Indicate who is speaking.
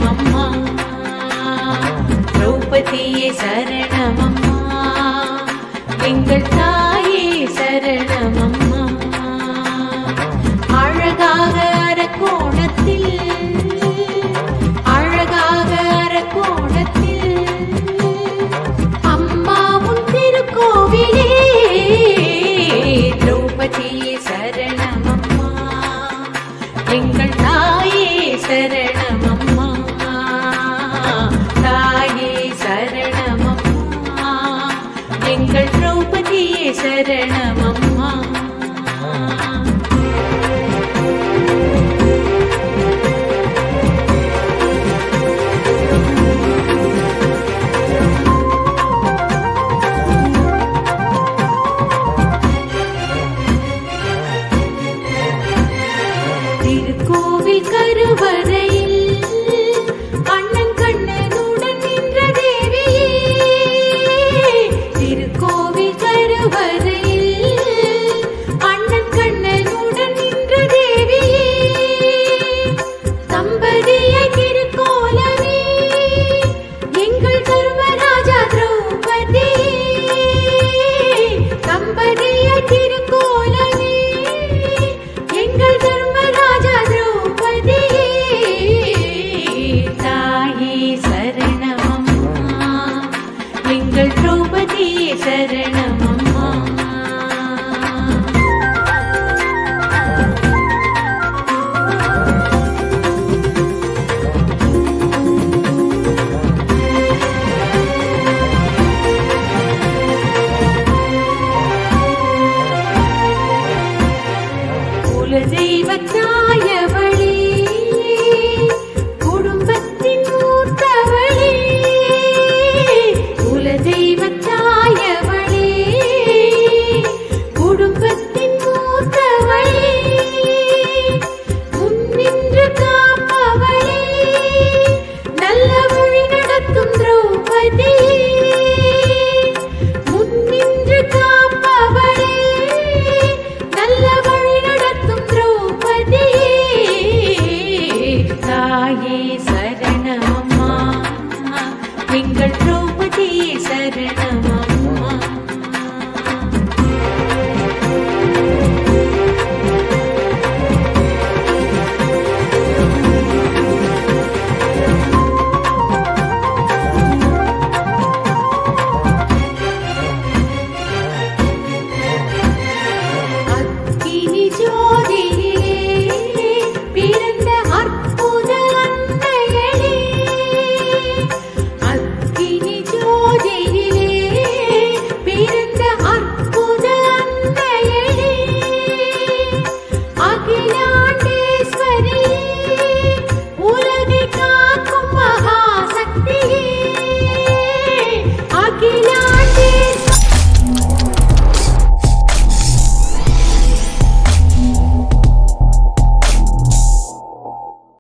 Speaker 1: சரணமம்மா திரௌபதியே சரணமம்மா எங்கள் தாயே சரணமம்மா அழகாக அரக்கோணத்தில் அழகாக அரக்கோணத்தில் அம்மாவும் திருக்கோவிலே திரௌபதியே சரணமம்மா எங்கள் தாயே சரணமம்மா தாயே சரணமம்மா எங்கள் திரௌபதியே சரணமம்மா திருக்கோவில் கருவறையில் அண்ணன் கண்ணனுடன் நின்ற தேவியே திருக்கோவில் கருவறையில் அண்ணன் கண்ணனுடன் நின்ற தேவியே தம்பதிய திருக்கோலமே எங்கள் தர்மராஜா திரௌபதி தம்பதிய திருக்கோலமே எங்கள் தர்மராஜா திரௌபதி தாயே சரணமம்மா எங்கள் திரௌபதி சரணமம்மா குலதெய்வத்தாயவளே குடும்பத்தின் மூத்தவளே குலதெய்வத்தாயவளே குடும்பத்தின் மூத்தவளே முன்னின்று காப்பவளே நல்ல வழி நடத்தும் திரௌபதி முன்னின்று காப்பவளே நல்ல வழி நடத்தும் திரௌபதி தாயே சரணமம்மா எங்கள் திரௌபதி சரண